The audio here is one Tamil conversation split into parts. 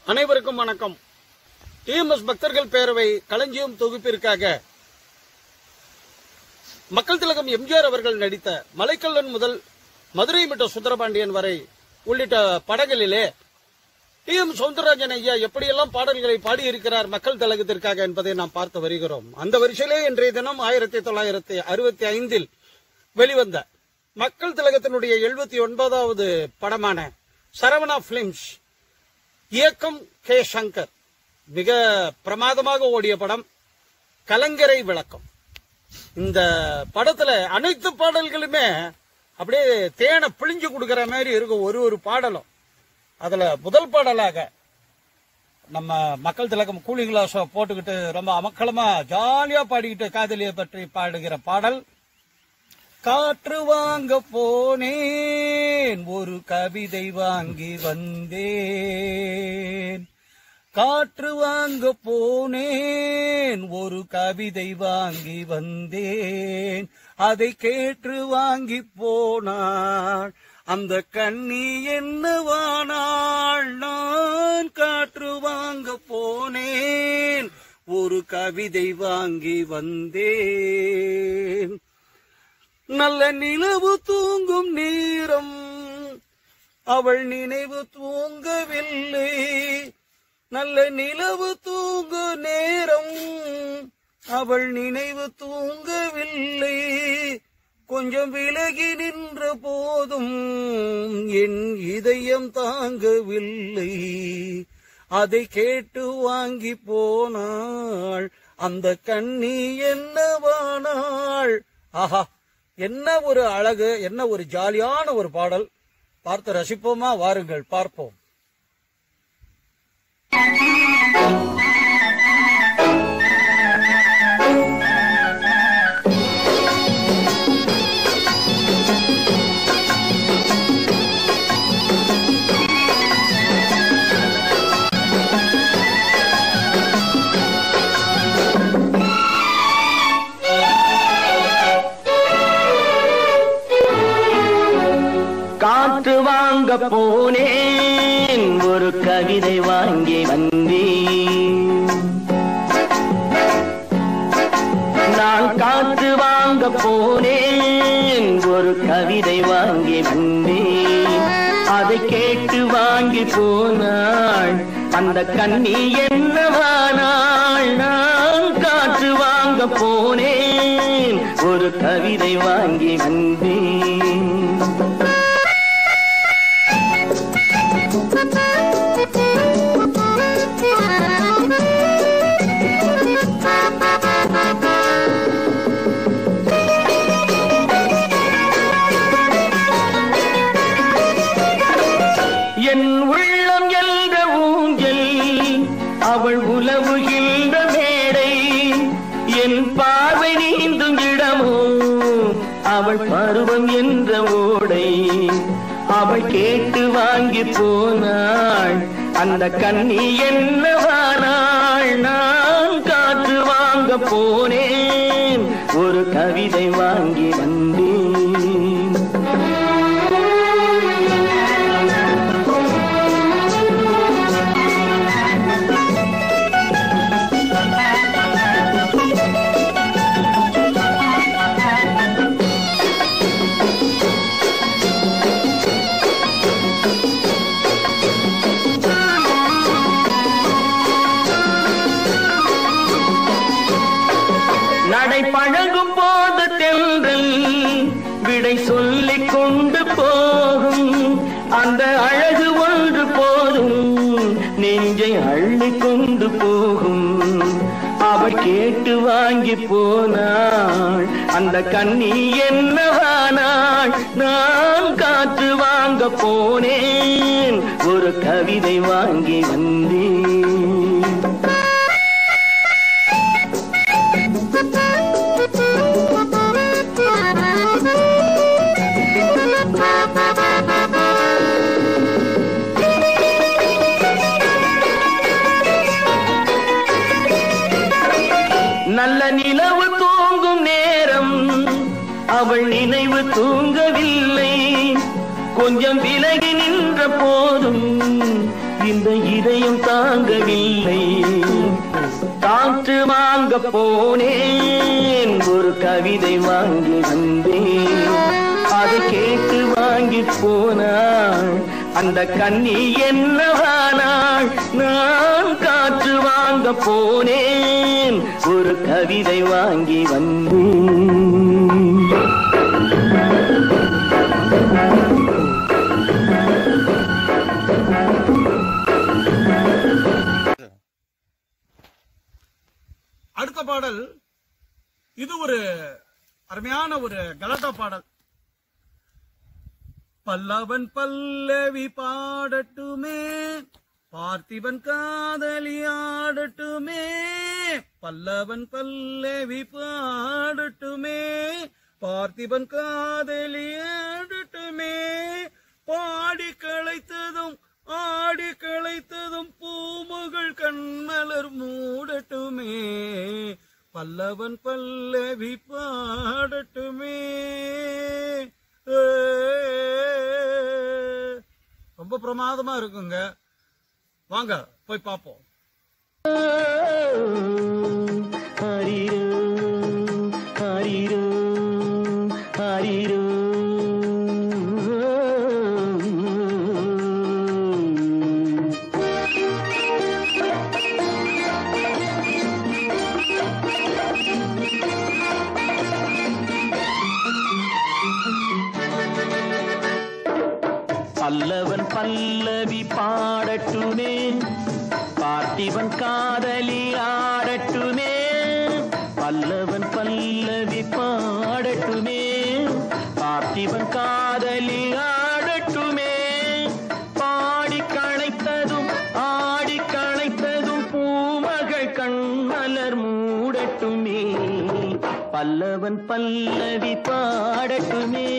அனைவருக்கும் வணக்கம் டிஎம்எஸ் பக்தர்கள் பேரவை களஞ்சியம் தொகுப்பிற்காக மக்கள் திலகம் எம்ஜிஆர் அவர்கள் நடித்த மலைக்கல்லன் முதல் மதுரை மிட்ட சுந்தரபாண்டியன் வரை உள்ளிட்ட படங்களிலே டி எம் சவுந்தரராஜன் ஐயா எப்படியெல்லாம் பாடல்களை பாடியிருக்கிறார் மக்கள் திலகத்திற்காக என்பதை நாம் பார்த்து வருகிறோம் அந்த வரிசையிலே இன்றைய தினம் ஆயிரத்தி தொள்ளாயிரத்தி அறுபத்தி ஐந்தில் வெளிவந்த மக்கள் திலகத்தினுடைய எழுபத்தி ஒன்பதாவது படமான சரவணா பிலிம்ஸ் இயக்கம் கே சங்கர் மிக பிரமாதமாக ஓடிய படம் கலங்கரை விளக்கம் இந்த படத்துல அனைத்து பாடல்களுமே அப்படியே தேனை பிழிஞ்சு கொடுக்கிற மாதிரி இருக்கும் ஒரு ஒரு பாடலும் அதுல முதல் பாடலாக நம்ம மக்கள் திலகம் கூலிங் கிளாஸ் போட்டுக்கிட்டு ரொம்ப அமக்களமா ஜாலியா பாடிக்கிட்டு காதலியை பற்றி பாடுகிற பாடல் காற்று வாங்க போனேன் ஒரு கவிதை வாங்கி வந்தேன் காற்று வாங்க போனேன் ஒரு கவிதை வாங்கி வந்தேன் அதை கேட்டு வாங்கி போனாள் அந்த கண்ணி என்னவானாள் நான் காற்று வாங்க போனேன் ஒரு கவிதை வாங்கி வந்தேன் நல்ல நிலவு தூங்கும் நேரம் அவள் நினைவு தூங்கவில்லை நல்ல நிலவு தூங்கு நேரம் அவள் நினைவு தூங்கவில்லை கொஞ்சம் விலகி நின்ற போதும் என் இதயம் தாங்கவில்லை அதை கேட்டு வாங்கி போனாள் அந்த கண்ணி என்னவானாள் ஆஹா என்ன ஒரு அழகு என்ன ஒரு ஜாலியான ஒரு பாடல் பார்த்து ரசிப்போமா வாருங்கள் பார்ப்போம் காற்று வாங்க போனேன் ஒரு கவிதை வாங்கி வந்தேன் நான் காற்று வாங்க போனேன் ஒரு கவிதை வாங்கி வந்தேன் அதை கேட்டு வாங்கி போனாள் அந்த கண்ணி என்னவானாள் நான் காற்று வாங்க போனேன் ஒரு கவிதை வாங்கி வந்தேன் என் உள்ளம் என்ற ஊஞ்சல் அவள் உலவுகின்ற மேடை என் பார்வை நீந்தும் இடமோ அவள் பருவம் என்ற ஓடை அவள் கேட்டு வாங்கி போனாள் அந்த கண்ணி என்னவானாள் நான் காற்று வாங்க போனேன் ஒரு கவிதை வாங்கி வந்தேன் நடை பழகும் போது தென்றல் விடை சொல்லிக் கொண்டு போகும் அந்த அழகு ஒன்று போதும் நெஞ்சை அள்ளி கொண்டு போகும் அவள் கேட்டு வாங்கி போனாள் அந்த கண்ணி என்னவானாள் நான் காற்று வாங்க போனேன் ஒரு கவிதை வாங்கி வந்தேன் நல்ல நிலவு தூங்கும் நேரம் அவள் நினைவு தூங்கவில்லை கொஞ்சம் விலகி நின்ற போதும் இந்த இதயம் தாங்கவில்லை காற்று வாங்க போனேன் ஒரு கவிதை வாங்கி வந்தேன் அதை கேட்டு வாங்கி போனாள் அந்த கண்ணி என்னவானாள் நான் காற்று வாங்க போனேன் ஒரு கவிதை வாங்கி வந்தேன் அடுத்த பாடல் இது ஒரு அருமையான ஒரு கலாட்டா பாடல் பல்லவன் பல்லவி பாடட்டுமே பார்த்திபன் காதலி ஆடட்டுமே பல்லவன் பல்லவி பாடட்டுமே பார்த்திபன் காதலி ஆடட்டுமே பாடி களைத்ததும் ஆடி களைத்ததும் பூமுகள் கண்மலர் மூடட்டுமே பல்லவன் பல்லவி பாடட்டுமே ஏ, ரொம்ப பிரமாதமா இருக்குங்க வாங்க போய் பார்ப்போம் ஹரிரோ ஹரிரோ ஹரிரோ பல்லவன் பல்லவி பாடட்டுமே பார்த்திபன் காதலி ஆடட்டுமே பல்லவன் பல்லவி பாடட்டுமே பார்த்திபன் காதலி ஆடட்டுமே பாடி களைத்ததும் ஆடி களைத்ததும் பூமகள் கண்மலர் மூடட்டுமே பல்லவன் பல்லவி பாடட்டுமே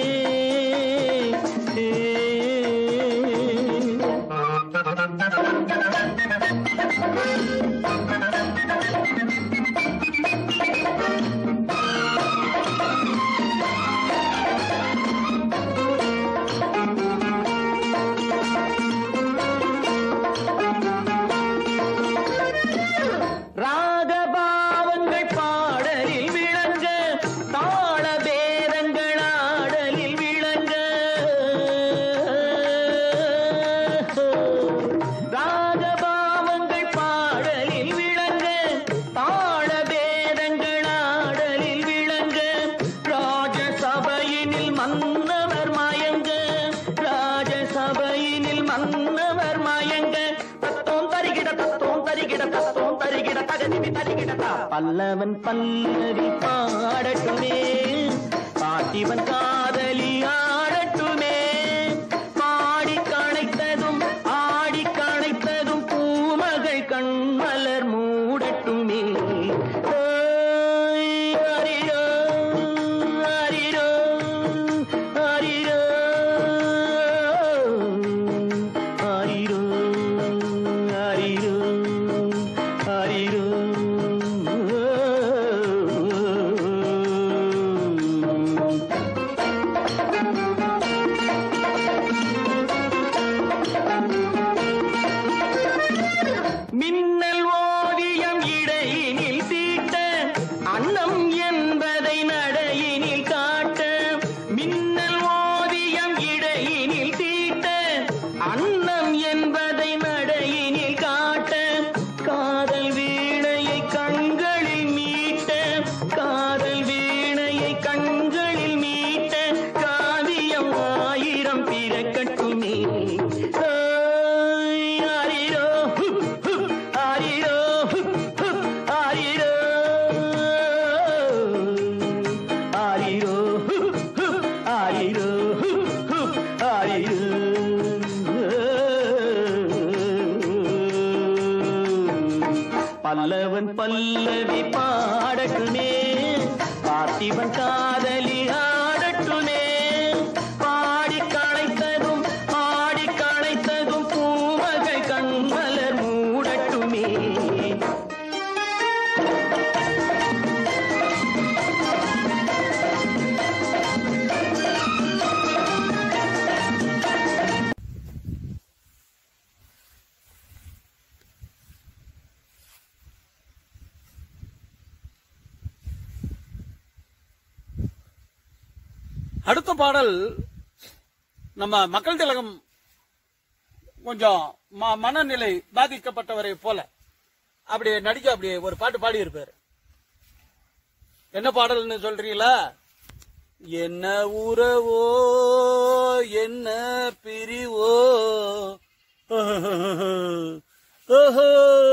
ராகபாவங்கள் பாடலில் விளங்க தாள பேதங்கள் ஆடலில் விளங்க ராகபாவங்கள் பாடலில் விளங்க தாள பேதங்கள் ஆடலில் விளங்க ராஜசபையினில் மன்னவர் மயங்க ராஜசபையினில் மன்னவர் மயங்க தத்தோம் தருகிட தத்தோம் தருகிட தத்தோம் தருகிட தகதிமி தருகிட பல்லவன் பல்லவி பாடட்டுமே பாட்டிவன் காதலி ஆடட்டுமே பாடி கணைத்ததும் ஆடி கணைத்ததும் பூமகள் கண்மலர் மூடட்டுமே ஓய், அரிரோ, அரிரோ, அரிரோ, அரிரோ, அரிரோ, அரிரோ. மின்னல் ஓவியம் இடையினில் தீட்ட அன்னம் என்பதை நடையினில் காட்ட மின்னல் ஓவியம் இடையினில் தீட்ட அன்னம் என்பதை நடையினில் காட்ட காதல் வீணையை கண்களில் மீட்ட காதல் வீணையை கண்களில் மீட்ட காவியம் ஆயிரம் பிறக்கட்டுமே ஓய், ஆரிரோ, ஹுப், ஹுப், ஆரிரோ, ஹுப், ஹுப், ஆரிரோ. ஆரிரோ, ஹுப், ஹுப், ஆரிரோ, ஹுப், ஹுப், ஆரிரோ. பல்லவன் பல்லவி பாடட்டுமே பார்த்திபன் காதலி ஆடட்டுமே பாடி களைத்ததும் ஆடி களைத்ததும் பூமகள் கண்மலர் மூடட்டுமே அடுத்த பாடல் நம்ம மக்கள் திலகம் கொஞ்சம் ம- மனநிலை பாதிக்கப்பட்டவரை போல அப்படி நடிக்க அப்படி ஒரு பாட்டு பாடி இருப்பாரு என்ன பாடல்னு சொல்றீங்களா என்ன உறவோ என்ன பிரிவோ ஓஹோ.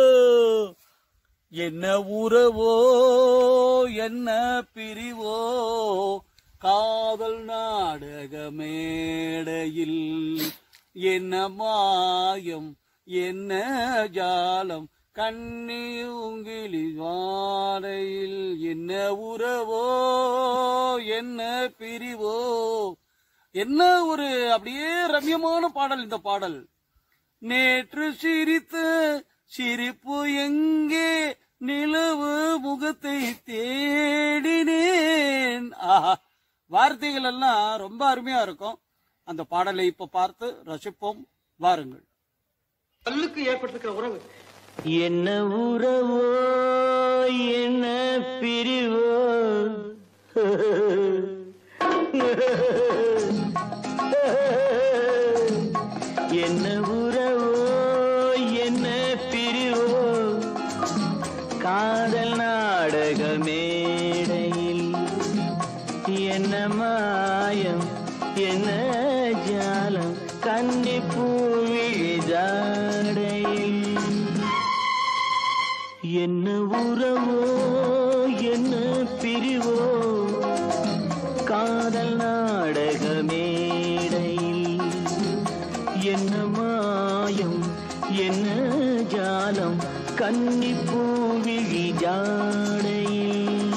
என்ன உறவோ என்ன பிரிவோ காதல் நாடக மேடையில் என்ன மாயம் என்ன ஜாலம் கண்ணியுங்கிலி வாடையில் என்ன உறவோ என்ன பிரிவோ என்ன ஒரு அப்படியே ரம்யமான பாடல் இந்த பாடல் நேற்று சிரித்த சிரிப்பு எங்கே நிலவு முகத்தை தேடினேன் ஆஹா வார்த்தைகள் எல்லாம் ரொம்ப அருமையா இருக்கும் அந்த பாடலை இப்ப பார்த்து ரசிப்போம் வாருங்கள் கல்லுக்கு ஏற்பட்டிருக்கிற உறவு என்ன உறவோ என்ன பிரிவோ என்ன உறவோ என்ன பிரிவோ காதல் நாடக மேடையில் என்ன மாயம் என்ன ஜாலம் கன்னி பூவிழி ஜாடையில் என்ன உறவோ என்ன பிரிவோ காதல் நாடக மேடையில் என்ன மாயம் என்ன ஜாலம் கன்னி பூவிழி ஜாடையில்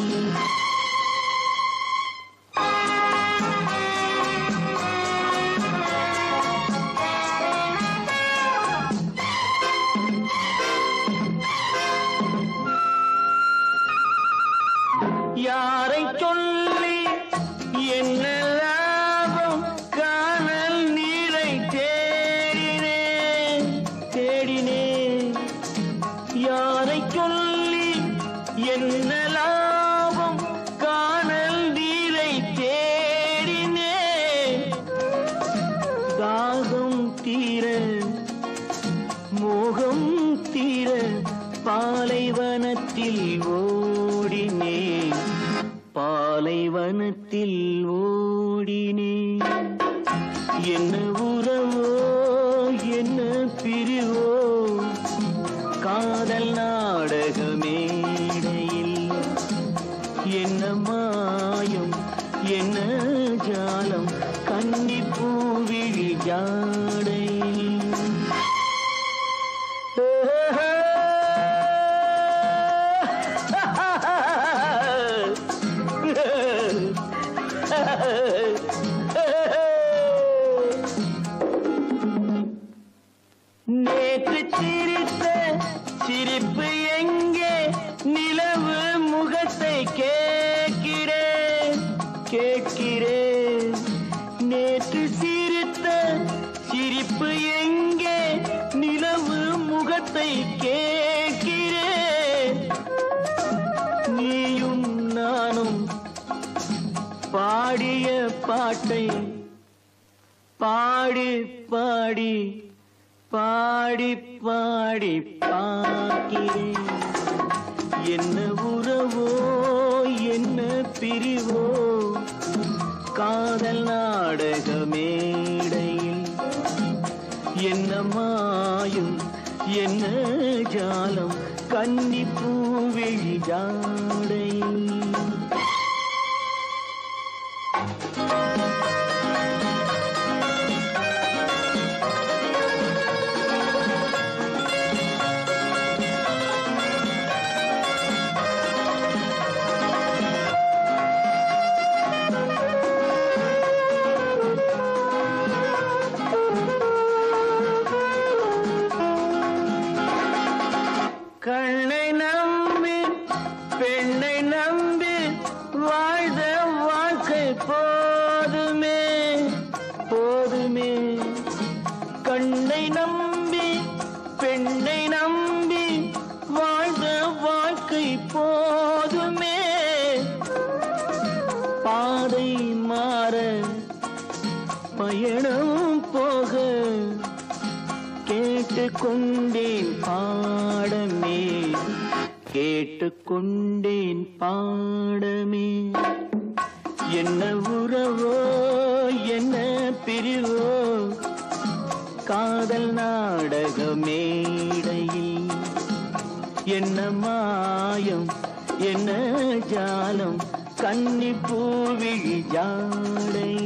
யாரை சொல்லி என்ன லாபம் காணல் நீரை தேடினேன் தேடினேன் யாரை சொல்லி என்ன லாபம் காணல் நீரை தேடினேன் தாகம் தீர மோகம் தீர பாலைவனத்தில் ஓடினேன் பாலைவனத்தில் ஓடினேன் என்ன உறவோ என்ன பிரிவோ காதல் நாடக மேடையில் என்ன மாயம் என்ன ஜாலம் கன்னி பூவிழி ஜாடையில் நேற்று சிரித்த சிரிப்பு எங்கே நிலவு முகத்தை கேட்கிறேன் கேட்கிறேன் நேற்று சிரித்த சிரிப்பு எங்கே நிலவு முகத்தை கேட்கிறேன் நீயும் நானும் பாடிய பாட்டை பாடி பாடி பாடி பாடி பார்க்கிறேன் என்ன உறவோ என்ன பிரிவோ காதல் நாடக மேடையில் என்ன மாயும் என்ன ஜாலம் கன்னி பூவிழி ஜாடையில் கண்ணை நம்பி பெண்ணை நம்பி வாழ்ந்த வாழ்க்கை போதுமே போதுமே கண்ணை நம்பி பெண்ணை நம்பி வாழ்ந்த வாழ்க்கை போதுமே பாதை மாற கேட்டுக்கொண்டேன் பாடமே கேட்டுக்கொண்டேன் பாடமே என்ன உறவோ என்ன பிரிவோ காதல் நாடக மேடையில் என்ன மாயம் என்ன ஜாலம் கன்னி பூவிழி ஜாடை